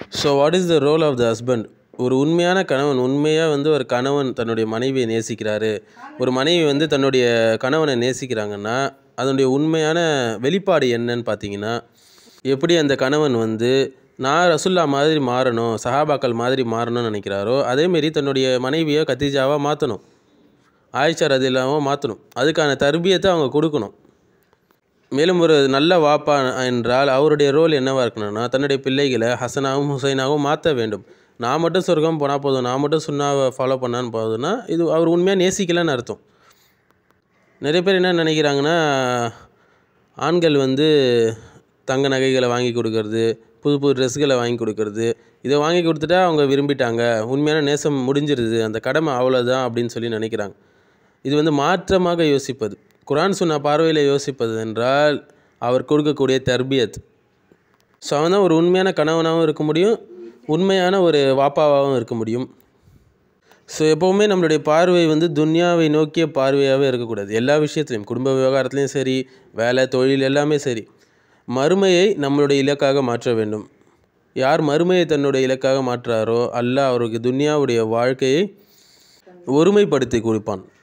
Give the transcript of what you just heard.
so what is the role of the husband ஒரு உண்மையான கணவன் உண்மையாக வந்து ஒரு கணவன் தன்னுடைய மனைவியை நேசிக்கிறாரு ஒரு மனைவி வந்து தன்னுடைய கணவனை நேசிக்கிறாங்கன்னா அதனுடைய உண்மையான வெளிப்பாடு என்னன்னு பார்த்தீங்கன்னா எப்படி அந்த கணவன் வந்து நான் ரசுல்லா மாதிரி மாறணும் சஹாபாக்கள் மாதிரி மாறணும்னு நினைக்கிறாரோ அதேமாரி தன்னுடைய மனைவியை கத்திஜாவாக மாற்றணும் ஆயிஷா ரதில்லாமல் மாற்றணும் அதுக்கான தர்பியத்தை அவங்க கொடுக்கணும் மேலும் ஒரு நல்ல வாப்பா என்றால் அவருடைய ரோல் என்னவாக இருக்கணும்னா தன்னுடைய பிள்ளைகளை ஹசனாகவும் ஹுசைனாகவும் மாற்ற வேண்டும் நான் மட்டும் சொர்க்கம் போனால் போதும் நான் மட்டும் சுண்ணாவை ஃபாலோ பண்ணான்னு போதுன்னா இது அவர் உண்மையாக நேசிக்கலன்னு அர்த்தம் நிறைய பேர் என்ன நினைக்கிறாங்கன்னா ஆண்கள் வந்து தங்க நகைகளை வாங்கி கொடுக்கறது புது புது ட்ரெஸ்களை வாங்கி கொடுக்கறது இதை வாங்கி கொடுத்துட்டா அவங்க விரும்பிட்டாங்க உண்மையான நேசம் முடிஞ்சிருது அந்த கடமை அவ்வளோதான் அப்படின்னு சொல்லி நினைக்கிறாங்க இது வந்து மாற்றமாக யோசிப்பது குரான் சொன்ன பார்வையில் யோசிப்பது என்றால் அவர் கொடுக்கக்கூடிய தர்பியத் ஸோ அவன் தான் ஒரு உண்மையான கணவனாகவும் இருக்க முடியும் உண்மையான ஒரு வாப்பாவாகவும் இருக்க முடியும் ஸோ எப்போவுமே நம்மளுடைய பார்வை வந்து துன்யாவை நோக்கிய பார்வையாகவே இருக்கக்கூடாது எல்லா விஷயத்துலையும் குடும்ப விவகாரத்துலையும் சரி வேலை தொழில் எல்லாமே சரி மறுமையை நம்மளுடைய இலக்காக மாற்ற வேண்டும் யார் மறுமையை தன்னுடைய இலக்காக மாற்றுறாரோ அல்லாஹ் அவருக்கு துன்யாவுடைய வாழ்க்கையை ஒருமைப்படுத்தி கொடுப்பான்